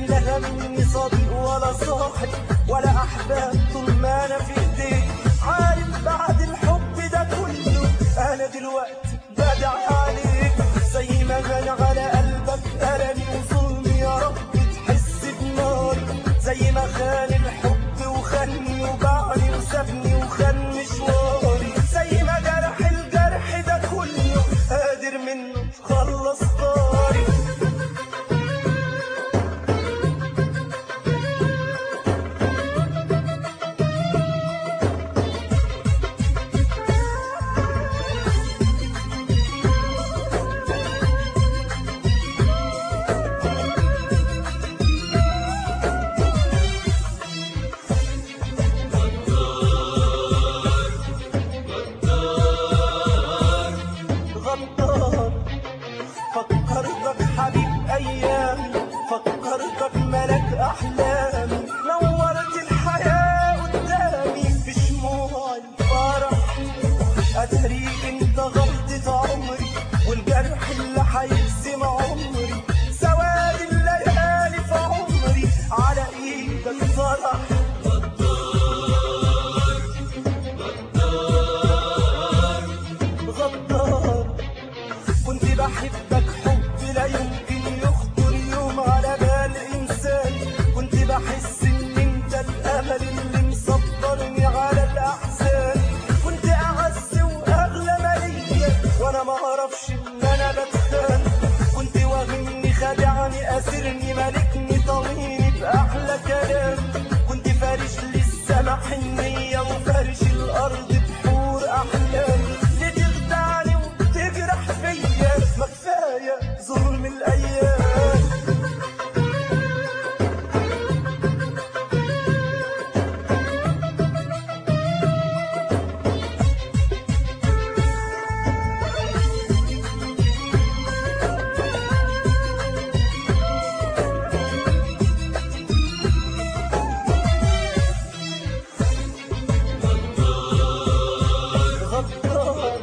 لها مني صديق ولا صاحب ولا احباب طول ما انا في ايديك عارف بعد الحب ده كله انا دلوقتي بدعي عليك زي ما غنى على قلبك ألمي وظلمي يا رب تحس بناري زي ما خان الحب وخاني وباعني وسابني وخان مشواري زي ما جرح الجرح ده كله قادر منه تخلص طاري غدار فكرتك حبيب ايامي فكرتك ملك احلامي نورت الحياه قدامي بشموع الفرح اتريك انت غلطة عمري والجرح اللي هيقسم عمري سواد الليالي في عمري على ايدك فرح غدار كنت بحبك حب لا يمكن يخطر يوم على بال انسان كنت بحس ان انت الامل اللي مصبرني على الاحزان كنت اعز واغلى مالية وانا ما اعرفش ان انا بتخان كنت واهمني خادعني اسرني مالكني طويني باحلى كلام كنت فارش للسما حنية وفارش الارض بحور احلامي ليه تخدعني وتجرح فيا ما كفايه ظلم الايام غدار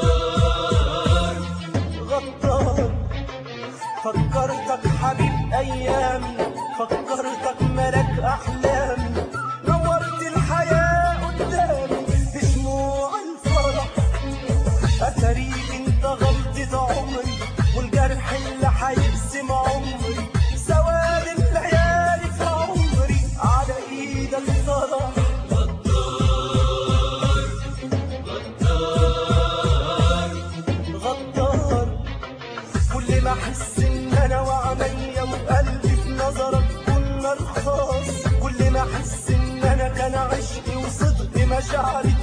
غدار فكرتك حبيب ايامي فكرتك ملك احلامي نورت الحياه قدامي بشموع الفرح اتريك انت غلطة عمري والجرح اللي هيقسم عمري سواد الليالي في عمري على ايدك فرح غدار كل ما احس ان انا وعينيا وقلبي في نظرك كنا رخاص كل ما احس ان انا كان عشقي وصدق مشاعري